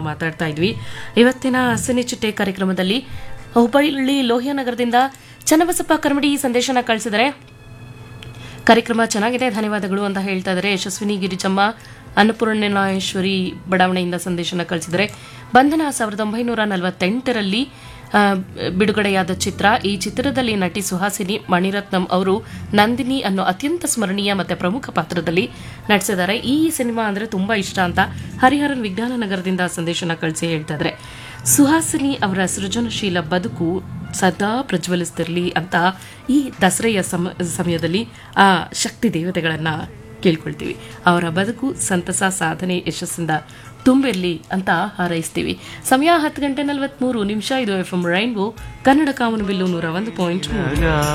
ಮಾತಾಡ್ತಾ ಇದ್ವಿ ಇವತ್ತಿನ ಹಸಿನಿ ಚಿಟ್ಟೆ ಕಾರ್ಯಕ್ರಮದಲ್ಲಿ ಹುಬ್ಬಳ್ಳಿ ಲೋಹಿಯಾನಗರದಿಂದ ಚನ್ನಬಸಪ್ಪ ಕರ್ಮಡಿ ಸಂದೇಶನ ಕಳಿಸಿದರೆ ಕಾರ್ಯಕ್ರಮ ಚೆನ್ನಾಗಿದೆ ಧನ್ಯವಾದಗಳು ಅಂತ ಹೇಳ್ತಾ ಇದ್ದಾರೆ ಯಶಸ್ವಿನಿ ಗಿರಿಜಮ್ಮ ಅನ್ನಪೂರ್ಣೇಶ್ವರಿ ಬಡಾವಣೆಯಿಂದ ಸಂದೇಶನ ಕಳಿಸಿದರೆ ಬಂಧನ ಸಾವಿರದ ಒಂಬೈನೂರ ನಲವತ್ತೆಂಟರಲ್ಲಿ ಆ, ಬಿಡುಗಡೆಯಾದ ಚಿತ್ರ ಈ ಚಿತ್ರದಲ್ಲಿ ನಟಿ ಸುಹಾಸಿನಿ ಮಣಿರತ್ನಂ ಅವರು ನಂದಿನಿ ಅನ್ನೋ ಅತ್ಯಂತ ಸ್ಮರಣೀಯ ಮತ್ತೆ ಪ್ರಮುಖ ಪಾತ್ರದಲ್ಲಿ ನಟಿಸಿದ್ದಾರೆ ಈ ಸಿನಿಮಾ ಅಂದ್ರೆ ತುಂಬಾ ಇಷ್ಟ ಅಂತ ಹರಿಹರನ್ ವಿಜ್ಞಾನ ನಗರದಿಂದ ಸಂದೇಶನ ಕಳಿಸಿ ಹೇಳ್ತಾ ಇದ್ದಾರೆ ಸುಹಾಸಿನಿ ಅವರ ಸೃಜನಶೀಲ ಬದುಕು ಸದಾ ಪ್ರಜ್ವಲಿಸ್ತಿರ್ಲಿ ಅಂತ ಈ ದಸರೆಯ ಸಮ ಸಮಯದಲ್ಲಿ ಆ ಶಕ್ತಿ ದೇವತೆಗಳನ್ನ ಕೇಳ್ಕೊಳ್ತೀವಿ ಅವರ ಬದುಕು ಸಂತಸ ಸಾಧನೆ ಯಶಸ್ಸಿಂದ ತುಂಬಿರ್ಲಿ ಅಂತ ಹಾರೈಸ್ತೀವಿ ಸಮಯ ಹತ್ತು ಗಂಟೆ ನಲವತ್ಮೂರು ನಿಮಿಷ ಇದು ಎಫ್ ಎಂ ರೈನ್ಬೋ ಕನ್ನಡ ಕಾಮನಬಿಲ್ಲು ನೂರ ಒಂದು ಪಾಯಿಂಟ್ ಮೂರು